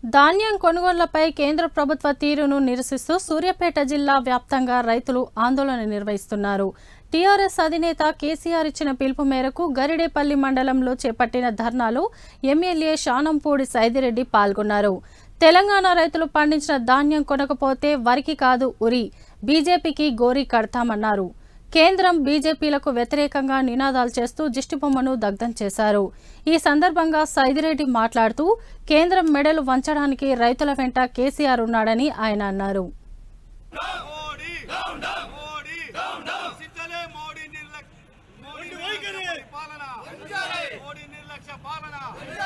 ధాన్యం కొనుగోళ్లపై కేంద్ర ప్రభుత్వ తీరును నిరసిస్తూ సూర్యాపేట జిల్లా వ్యాప్తంగా రైతులు ఆందోళన నిర్వహిస్తున్నారు టీఆర్ఎస్ అధినేత కేసీఆర్ ఇచ్చిన పిలుపు మేరకు గరిడేపల్లి మండలంలో చేపట్టిన ధర్నాలో ఎమ్మెల్యే శానంపూడి సైదిరెడ్డి పాల్గొన్నారు తెలంగాణ రైతులు పండించిన ధాన్యం కొనకపోతే వరికి కాదు ఉరి బీజేపీకి గోరి కడతామన్నారు కేంద్రం బీజేపీలకు వ్యతిరేకంగా నినాదాలు చేస్తూ దిష్టిబొమ్మను దగ్ధం చేశారు ఈ సందర్భంగా సైదిరెడ్డి మాట్లాడుతూ కేంద్రం మెడలు వంచడానికి రైతుల వెంట కేసీఆర్ ఉన్నాడని ఆయన అన్నారు మోడీ మోడీ నశించలే మోడీ నిర్లక్ష్య మోడీ నిర్లక్ష్య పరిపాలన మోడీ నిర్లక్ష్య పాలన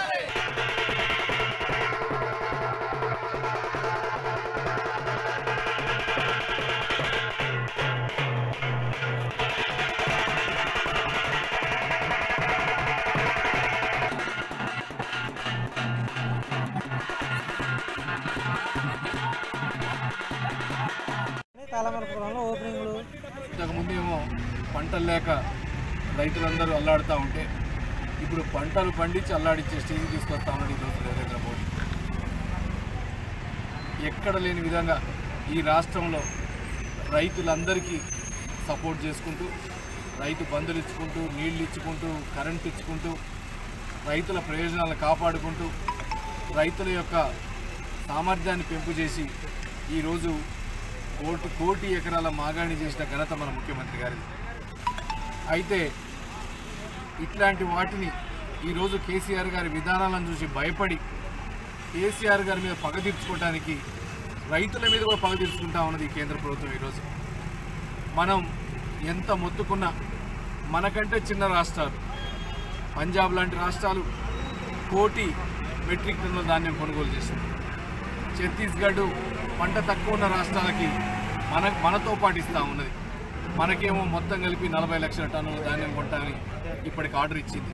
తాళమరపురంలో ఓపెనింగ్లు ఇంతకుముందు ఏమో పంటలు లేక రైతులందరూ అల్లాడుతూ ఉంటే ఇప్పుడు పంటలు పండించి అల్లాడించే స్టేజ్ తీసుకొస్తా ఉన్నాడు ఈరోజు నరేంద్ర మోడీ ఎక్కడ లేని విధంగా ఈ రాష్ట్రంలో రైతులందరికీ సపోర్ట్ చేసుకుంటూ రైతు బంధులు ఇచ్చుకుంటూ నీళ్లు ఇచ్చుకుంటూ కరెంట్ ఇచ్చుకుంటూ రైతుల ప్రయోజనాలను కాపాడుకుంటూ రైతుల యొక్క సామర్థ్యాన్ని పెంపు చేసి ఈరోజు కోటి కోటి ఎకరాల మాగాణి చేసిన ఘనత మన ముఖ్యమంత్రి గారిది అయితే ఇట్లాంటి వాటిని ఈరోజు కేసీఆర్ గారి విధానాలను చూసి భయపడి కేసీఆర్ గారి మీద పగ తీర్చుకోవడానికి రైతుల మీద కూడా పగ తీర్చుకుంటా ఉన్నది ఈ కేంద్ర ప్రభుత్వం ఈరోజు మనం ఎంత మొత్తుకున్నా మనకంటే చిన్న రాష్ట్రాలు పంజాబ్ లాంటి రాష్ట్రాలు కోటి మెట్రిక్ టన్నుల ధాన్యం కొనుగోలు చేసింది ఛత్తీస్గఢ్ పంట తక్కువ ఉన్న రాష్ట్రాలకి మన మనతో పాటు ఇస్తూ ఉన్నది మనకేమో మొత్తం కలిపి నలభై లక్షల టన్నుల ధాన్యం కొంటామని ఇప్పటికి ఆర్డర్ ఇచ్చింది